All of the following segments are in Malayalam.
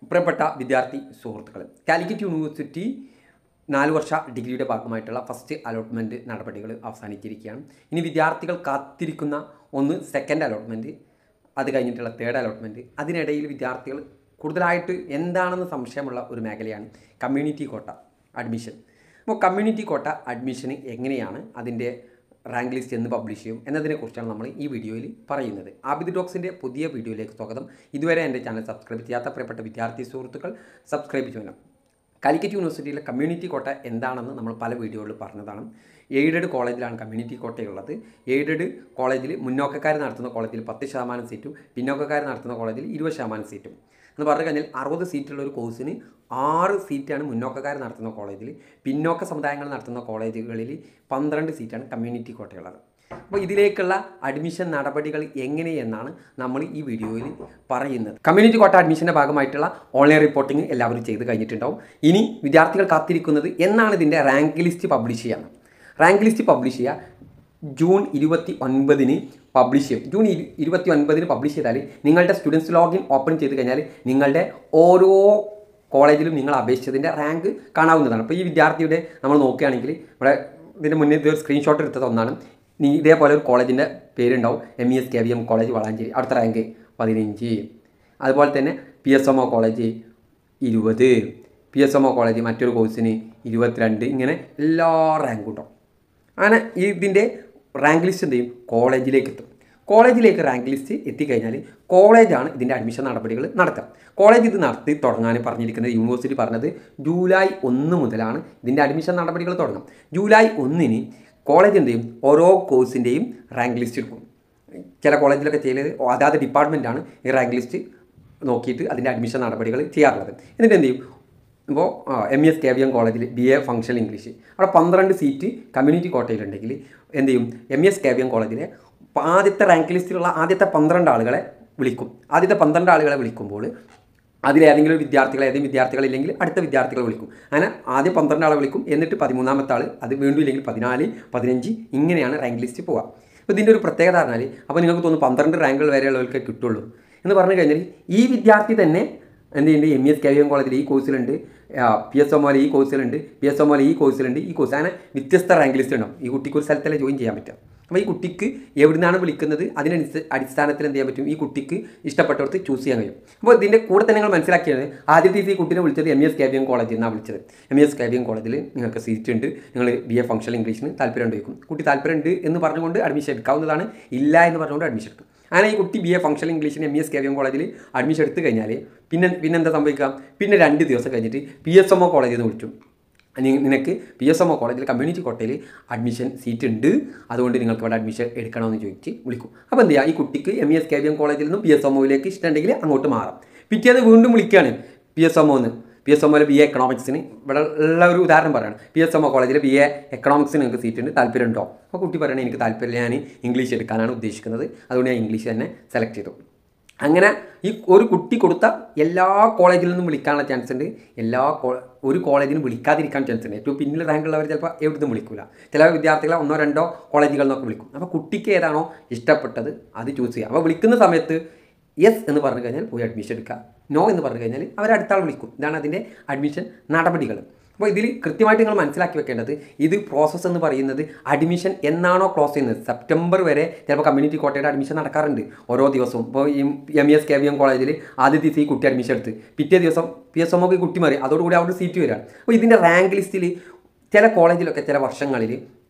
പ്രിയപ്പെട്ട വിദ്യാർത്ഥി സുഹൃത്തുക്കൾ കാലിക്കറ്റ് യൂണിവേഴ്സിറ്റി നാല് വർഷ ഡിഗ്രിയുടെ ഭാഗമായിട്ടുള്ള ഫസ്റ്റ് അലോട്ട്മെൻറ്റ് നടപടികൾ അവസാനിച്ചിരിക്കുകയാണ് ഇനി വിദ്യാർത്ഥികൾ കാത്തിരിക്കുന്ന ഒന്ന് സെക്കൻഡ് അലോട്ട്മെൻറ്റ് അത് കഴിഞ്ഞിട്ടുള്ള തേർഡ് അലോട്ട്മെൻറ്റ് അതിനിടയിൽ വിദ്യാർത്ഥികൾ കൂടുതലായിട്ട് എന്താണെന്ന് സംശയമുള്ള ഒരു മേഖലയാണ് കമ്മ്യൂണിറ്റി കോട്ട അഡ്മിഷൻ അപ്പോൾ കമ്മ്യൂണിറ്റി കോട്ട അഡ്മിഷന് എങ്ങനെയാണ് അതിൻ്റെ റാങ്ക് ലിസ്റ്റ് എന്ന് പബ്ലിഷ് ചെയ്യും എന്നതിനെക്കുറിച്ചാണ് നമ്മൾ ഈ വീഡിയോയിൽ പറയുന്നത് ആബിദ് ഡോക്സിൻ്റെ പുതിയ വീഡിയോയിലേക്ക് സ്വാഗതം ഇതുവരെ എൻ്റെ ചാനൽ സബ്സ്ക്രൈബ് ചെയ്യാത്ത പ്രിയപ്പെട്ട വിദ്യാർത്ഥി സുഹൃത്തുക്കൾ സബ്സ്ക്രൈബ് ചെയ്യണം കാലിക്കറ്റ് യൂണിവേഴ്സിറ്റിയിലെ കമ്മ്യൂണിറ്റി കോട്ട എന്താണെന്ന് നമ്മൾ പല വീഡിയോകളിൽ പറഞ്ഞതാണ് എയ്ഡഡ് കോളേജിലാണ് കമ്മ്യൂണിറ്റി കോട്ടയുള്ളത് എയ്ഡഡ് കോളേജിൽ മുന്നോക്കക്കാർ നടത്തുന്ന കോളേജിൽ പത്ത് ശതമാനം സീറ്റും പിന്നോക്കക്കാർ നടത്തുന്ന കോളേജിൽ ഇരുപത് ശതമാനം സീറ്റും എന്ന് പറഞ്ഞു കഴിഞ്ഞാൽ അറുപത് സീറ്റുള്ള ഒരു കോഴ്സിന് ആറ് സീറ്റാണ് മുന്നോക്കക്കാർ നടത്തുന്ന കോളേജിൽ പിന്നോക്ക സമുദായങ്ങൾ നടത്തുന്ന കോളേജുകളിൽ പന്ത്രണ്ട് സീറ്റാണ് കമ്മ്യൂണിറ്റി കോട്ടയുള്ളത് അപ്പോൾ ഇതിലേക്കുള്ള അഡ്മിഷൻ നടപടികൾ എങ്ങനെയെന്നാണ് നമ്മൾ ഈ വീഡിയോയിൽ പറയുന്നത് കമ്മ്യൂണിറ്റി കോട്ട അഡ്മിഷൻ്റെ ഭാഗമായിട്ടുള്ള ഓൺലൈൻ റിപ്പോർട്ടിംഗ് എല്ലാവരും ചെയ്ത് കഴിഞ്ഞിട്ടുണ്ടാവും ഇനി വിദ്യാർത്ഥികൾ കാത്തിരിക്കുന്നത് എന്നാണ് ഇതിൻ്റെ റാങ്ക് ലിസ്റ്റ് പബ്ലിഷ് ചെയ്യാൻ റാങ്ക് ലിസ്റ്റ് പബ്ലിഷ് ചെയ്യുക ജൂൺ ഇരുപത്തി ഒൻപതിന് പബ്ലിഷ് ചെയ്യും ജൂൺ ഇരു ഇരുപത്തി ഒൻപതിന് പബ്ലിഷ് ചെയ്താൽ നിങ്ങളുടെ സ്റ്റുഡൻസ് ലോഗിൻ ഓപ്പൺ ചെയ്ത് കഴിഞ്ഞാൽ നിങ്ങളുടെ ഓരോ കോളേജിലും നിങ്ങൾ അപേക്ഷിച്ചതിൻ്റെ റാങ്ക് കാണാവുന്നതാണ് അപ്പോൾ ഈ വിദ്യാർത്ഥിയുടെ നമ്മൾ നോക്കുകയാണെങ്കിൽ ഇവിടെ ഇതിൻ്റെ മുന്നേ ഇത് സ്ക്രീൻഷോട്ട് എടുത്തത് ഒന്നാണ് നീ ഇതേപോലെ ഒരു കോളേജിൻ്റെ പേരുണ്ടാവും M E S K V M college Valanchery അടുത്ത റാങ്ക് പതിനഞ്ച് അതുപോലെ തന്നെ P S M O college ഇരുപത് P S M O college മറ്റൊരു കോഴ്സിന് ഇരുപത്തിരണ്ട് ഇങ്ങനെ എല്ലാ റാങ്കും ഉണ്ടാവും അങ്ങനെ ഇതിൻ്റെ റാങ്ക് ലിസ്റ്റ് എന്ത് ചെയ്യും കോളേജിലേക്ക് എത്തും കോളേജിലേക്ക് റാങ്ക് ലിസ്റ്റ് എത്തിക്കഴിഞ്ഞാൽ കോളേജാണ് ഇതിൻ്റെ അഡ്മിഷൻ നടപടികൾ നടത്തുക കോളേജ് ഇത് നടത്തി തുടങ്ങാൻ പറഞ്ഞിരിക്കുന്നത് യൂണിവേഴ്സിറ്റി പറഞ്ഞത് ജൂലൈ ഒന്ന് മുതലാണ് ഇതിൻ്റെ അഡ്മിഷൻ നടപടികൾ തുടങ്ങും ജൂലൈ ഒന്നിന് കോളേജ് എന്ത് ചെയ്യും ഓരോ കോഴ്സിൻ്റെയും റാങ്ക് ലിസ്റ്റ് എടുക്കും ചില കോളേജിലൊക്കെ ചെയ്യുന്നത് അതാത് ഡിപ്പാർട്ട്മെൻറ്റാണ് ഈ റാങ്ക് ലിസ്റ്റ് നോക്കിയിട്ട് അതിൻ്റെ അഡ്മിഷൻ നടപടികൾ ചെയ്യാറുള്ളത് എന്നിട്ട് എന്ത് ചെയ്യും ഇപ്പോൾ M S K V M കോളേജിൽ ബി എ ഫംഗ്ഷണൽ ഇംഗ്ലീഷ് അവിടെ പന്ത്രണ്ട് സീറ്റ് കമ്മ്യൂണിറ്റി കോട്ടയിലുണ്ടെങ്കിൽ എന്ത് ചെയ്യും M S K V M കോളേജിലെ ആദ്യത്തെ റാങ്ക് ലിസ്റ്റിലുള്ള ആദ്യത്തെ പന്ത്രണ്ട് ആളുകളെ വിളിക്കും ആദ്യത്തെ പന്ത്രണ്ട് ആളുകളെ വിളിക്കുമ്പോൾ അതിലേതെങ്കിലും വിദ്യാർത്ഥികൾ ഏതെങ്കിലും വിദ്യാർത്ഥികളില്ലെങ്കിൽ അടുത്ത വിദ്യാർത്ഥികളെ വിളിക്കും അങ്ങനെ ആദ്യം പന്ത്രണ്ട് ആളെ വിളിക്കും എന്നിട്ട് പതിമൂന്നാമത്തെ ആൾ അത് വീണ്ടും ഇല്ലെങ്കിൽ പതിനാല് പതിനഞ്ച് ഇങ്ങനെയാണ് റാങ്ക് ലിസ്റ്റ് പോവുക അപ്പോൾ ഇതിൻ്റെ ഒരു പ്രത്യേകത പറഞ്ഞാൽ അപ്പോൾ നിങ്ങൾക്ക് തോന്നുന്നു പന്ത്രണ്ട് റാങ്കുകൾ വരെയുള്ളവർക്ക് കിട്ടുള്ളൂ എന്ന് പറഞ്ഞു കഴിഞ്ഞാൽ ഈ വിദ്യാർത്ഥി തന്നെ എന്ത് ചെയ്യുന്നുണ്ട് M S K V M കോളേജിൽ ഈ കോഴ്സിലുണ്ട് പി എസ് എം ഈ കോഴ്സിലുണ്ട് പി എസ് എം ഈ കോഴ്സിലുണ്ട് ഈ കോഴ്സ് അങ്ങനെ വ്യത്യസ്ത റാങ്ക് ലിസ്റ്റ് ഉണ്ടാവും ഈ കുട്ടിക്ക് ഒരു സ്ഥലത്തല്ലേ ജോയിൻ ചെയ്യാൻ പറ്റുക അപ്പോൾ ഈ കുട്ടിക്ക് എവിടുന്നാണ് വിളിക്കുന്നത് അതിനനുസരിച്ച് അടിസ്ഥാനത്തിൽ എന്ത് ചെയ്യാൻ പറ്റും ഈ കുട്ടിക്ക് ഇഷ്ടപ്പെട്ടവർക്ക് ചൂസ് ചെയ്യാൻ കഴിയും അപ്പോൾ ഇതിൻ്റെ കൂടെ തന്നെ നിങ്ങൾ മനസ്സിലാക്കിയത് ആദ്യത്തെ ഈ കുട്ടിനെ വിളിച്ചത് M S K V M കോളേജിൽ നിന്നാണ് വിളിച്ചത് M S K V M കോളേജിൽ നിങ്ങൾക്ക് സീറ്റ് ഉണ്ട് നിങ്ങൾ ബി എ ഫംഗ്ഷണൽ ഇംഗ്ലീഷിന് താല്പര്യം ചോദിക്കും കുട്ടി താല്പര്യം ഉണ്ട് എന്ന് പറഞ്ഞുകൊണ്ട് അഡ്മിഷൻ എടുക്കാവുന്നതാണ് ഇല്ല എന്ന് പറഞ്ഞുകൊണ്ട് അഡ്മിഷൻ എടുക്കും അങ്ങനെ ഈ കുട്ടി ബി എ ഫംഗ്ഷണൽ ഇംഗ്ലീഷിന് M S K V M കോളേജിൽ അഡ്മിഷൻ എടുത്തു കഴിഞ്ഞാൽ പിന്നെ പിന്നെ എന്താ സംഭവിക്കാം പിന്നെ രണ്ട് ദിവസം കഴിഞ്ഞിട്ട് പി എസ് എം ഒ കോളേജിൽ നിന്ന് വിളിച്ചു നി- നിനക്ക് പി എസ് എം ഒ കോളേജിൽ കമ്മ്യൂണിറ്റി കോട്ടയിൽ അഡ്മിഷൻ സീറ്റ് ഉണ്ട് അതുകൊണ്ട് നിങ്ങൾക്ക് ഇവിടെ അഡ്മിഷൻ എടുക്കണമെന്ന് ചോദിച്ച് വിളിക്കും അപ്പോൾ എന്ത് ചെയ്യുക ഈ കുട്ടിക്ക് M E S K V M കോളേജിൽ നിന്നും പി എസ് എം ഒയിലേക്ക് ഇഷ്ടമുണ്ടെങ്കിൽ അങ്ങോട്ട് മാറാം പിറ്റേന്ന് വീണ്ടും വിളിക്കുകയാണ് പി എസ് എം ഒന്ന് പി എസ് എം ഒയിലെ ബി എ എക്കണോമിക്സിന് ഇവിടെ ഉള്ള ഒരു ഉദാഹരണം പറയുകയാണ് പി എസ് എം ഒ കോളേജിൽ ബി എ എക്കണോമിക്സിന് നിങ്ങൾക്ക് സീറ്റ് ഉണ്ട് താല്പര്യം ഉണ്ടോ അപ്പോൾ കുട്ടി പറയണേ എനിക്ക് താല്പര്യം ഞാൻ ഇംഗ്ലീഷ് എടുക്കാനാണ് ഉദ്ദേശിക്കുന്നത് അതുകൊണ്ട് ഞാൻ ഇംഗ്ലീഷ് തന്നെ സെലക്ട് ചെയ്തു അങ്ങനെ ഈ ഒരു കുട്ടി കൊടുത്ത എല്ലാ കോളേജിൽ നിന്നും വിളിക്കാനുള്ള ചാൻസ് ഉണ്ട് എല്ലാ കോ ഒരു കോളേജിനും വിളിക്കാതിരിക്കാൻ ചാൻസ് ഉണ്ട് ഏറ്റവും പിന്നിൽ റാങ്കുള്ളവർ ചിലപ്പോൾ എവിടുന്നും വിളിക്കില്ല ചില വിദ്യാർത്ഥികളെ ഒന്നോ രണ്ടോ കോളേജുകളിൽ നിന്നൊക്കെ വിളിക്കും അപ്പോൾ കുട്ടിക്ക് ഏതാണോ ഇഷ്ടപ്പെട്ടത് അത് ചൂസ് ചെയ്യുക അപ്പോൾ വിളിക്കുന്ന സമയത്ത് യെസ് എന്ന് പറഞ്ഞു കഴിഞ്ഞാൽ പോയി അഡ്മിഷൻ എടുക്കുക നോ എന്ന് പറഞ്ഞു കഴിഞ്ഞാൽ അവർ അടുത്ത ആൾ വിളിക്കും ഇതാണ് അതിൻ്റെ അഡ്മിഷൻ നടപടികൾ അപ്പോൾ ഇതിൽ കൃത്യമായിട്ട് നിങ്ങൾ മനസ്സിലാക്കി വെക്കേണ്ടത് ഇത് പ്രോസസ്സ് എന്ന് പറയുന്നത് അഡ്മിഷൻ എന്നാണോ ക്ലോസ് ചെയ്യുന്നത് സെപ്റ്റംബർ വരെ ചിലപ്പോൾ കമ്മ്യൂണിറ്റി കോട്ടയുടെ അഡ്മിഷൻ നടക്കാറുണ്ട് ഓരോ ദിവസവും ഇപ്പോൾ ഈ M S K V M കോളേജിൽ ആദ്യ ദിവസം ഈ കുട്ടി അഡ്മിഷൻ എടുത്ത് പിറ്റേ ദിവസം പി എസ് എമ്മൊക്കെ കുട്ടി മാറി അതോടുകൂടി അവിടെ സീറ്റ് വരികയാണ് അപ്പോൾ ഇതിൻ്റെ റാങ്ക് ലിസ്റ്റിൽ ചില കോളേജിലൊക്കെ ചില വർഷങ്ങളിൽ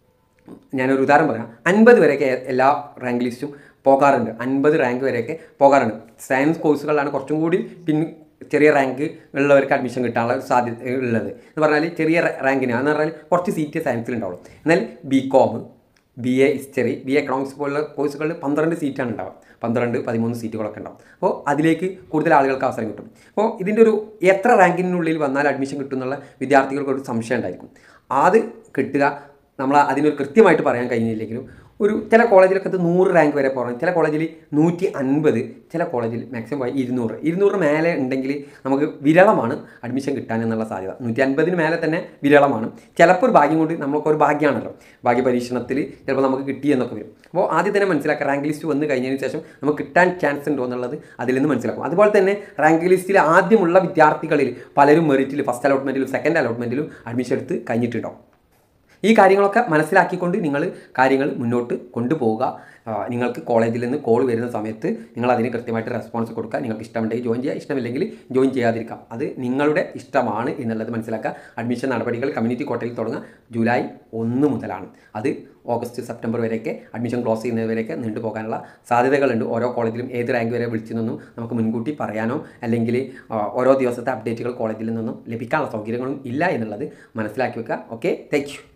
ഞാനൊരു ഉദാഹരണം പറയാം അൻപത് വരെയൊക്കെ എല്ലാ റാങ്ക് ലിസ്റ്റും പോകാറുണ്ട് അൻപത് റാങ്ക് വരെയൊക്കെ പോകാറുണ്ട് സയൻസ് കോഴ്സുകളിലാണ് കുറച്ചും കൂടി പിൻ ചെറിയ റാങ്ക് ഉള്ളവർക്ക് അഡ്മിഷൻ കിട്ടാനുള്ള ഒരു സാധ്യത ഉള്ളത് എന്ന് പറഞ്ഞാൽ ചെറിയ റാങ്കിന് എന്ന് പറഞ്ഞാൽ കുറച്ച് സീറ്റ് സയൻസിൽ ഉണ്ടാവുള്ളൂ എന്നാൽ B com B A history B A economics പോലുള്ള കോഴ്സുകളിൽ പന്ത്രണ്ട് സീറ്റാണ് ഉണ്ടാവുക പന്ത്രണ്ട് പതിമൂന്ന് സീറ്റുകളൊക്കെ ഉണ്ടാവും അപ്പോൾ അതിലേക്ക് കൂടുതൽ ആളുകൾക്ക് അവസരം കിട്ടും അപ്പോൾ ഇതിൻ്റെ ഒരു എത്ര റാങ്കിനുള്ളിൽ വന്നാൽ അഡ്മിഷൻ കിട്ടും എന്നുള്ള വിദ്യാർത്ഥികൾക്ക് ഒരു സംശയം ഉണ്ടായിരിക്കും അത് കിട്ടുക നമ്മൾ അതിനൊരു കൃത്യമായിട്ട് പറയാൻ കഴിഞ്ഞില്ലെങ്കിലും ഒരു ചില കോളേജിലൊക്കെ ഇത് നൂറ് റാങ്ക് വരെ പോകണം ചില കോളേജിൽ നൂറ്റി അൻപത് ചില കോളേജിൽ മാക്സിമം പോയി ഇരുന്നൂറ് ഇരുന്നൂറ് മേലെ ഉണ്ടെങ്കിൽ നമുക്ക് വിരളമാണ് അഡ്മിഷൻ കിട്ടാൻ എന്നുള്ള സാധ്യത നൂറ്റി അൻപതിന് മേലെ തന്നെ വിരളമാണ് ചിലപ്പോൾ ഒരു ഭാഗ്യം കൊണ്ട് നമുക്ക് ഒരു ഭാഗ്യമാണല്ലോ ഭാഗ്യ പരീക്ഷണത്തിൽ ചിലപ്പോൾ നമുക്ക് കിട്ടി എന്നൊക്കെ വരും അപ്പോൾ ആദ്യം തന്നെ മനസ്സിലാക്കുക റാങ്ക് ലിസ്റ്റ് വന്ന് കഴിഞ്ഞതിന് ശേഷം നമുക്ക് കിട്ടാൻ ചാൻസ് ഉണ്ടോ എന്നുള്ളത് അതിൽ നിന്ന് മനസ്സിലാക്കും അതുപോലെ തന്നെ റാങ്ക് ലിസ്റ്റിൽ ആദ്യമുള്ള വിദ്യാർത്ഥികളിൽ പലരും മെറിറ്റിൽ ഫസ്റ്റ് അലോട്ട്മെൻറ്റിലും സെക്കൻഡ് അലോട്ട്മെൻറ്റിലും അഡ്മിഷൻ എടുത്ത് കഴിഞ്ഞിട്ടുണ്ടാവും ഈ കാര്യങ്ങളൊക്കെ മനസ്സിലാക്കിക്കൊണ്ട് നിങ്ങൾ കാര്യങ്ങൾ മുന്നോട്ട് കൊണ്ടുപോവുക ആ, നിങ്ങൾക്ക് കോളേജിൽ നിന്ന് കോൾ വരുന്ന സമയത്ത് നിങ്ങൾ അതിന് കൃത്യമായിട്ട് റെസ്പോൺസ് കൊടുക്കുക നിങ്ങൾക്ക് ഇഷ്ടമുണ്ടെങ്കിൽ ജോയിൻ ചെയ്യുക ഇഷ്ടമില്ലെങ്കിൽ ജോയിൻ ചെയ്യാതിരിക്കാം അത് നിങ്ങളുടെ ഇഷ്ടമാണ് എന്നുള്ളത് മനസ്സിലാക്കുക അഡ്മിഷൻ നടപടികൾ കമ്മ്യൂണിറ്റി കോട്ടയിൽ തുടങ്ങുക ജൂലൈ ഒന്ന് മുതലാണ് അത് ഓഗസ്റ്റ് സെപ്റ്റംബർ വരെയൊക്കെ അഡ്മിഷൻ ക്ലോസ് ചെയ്യുന്നവരെയൊക്കെ നീണ്ടുപോകാനുള്ള സാധ്യതകളുണ്ട് ഓരോ കോളേജിലും ഏത് റാങ്ക് വരെ വിളിച്ചെന്നൊന്നും നമുക്ക് മുൻകൂട്ടി പറയാനോ അല്ലെങ്കിൽ ആ, ഓരോ ദിവസത്തെ അപ്ഡേറ്റുകൾ കോളേജിൽ നിന്നൊന്നും ലഭിക്കാനുള്ള സൗകര്യങ്ങളും ഇല്ല എന്നുള്ളത് മനസ്സിലാക്കി വെക്കുക ഓക്കെ താങ്ക് യു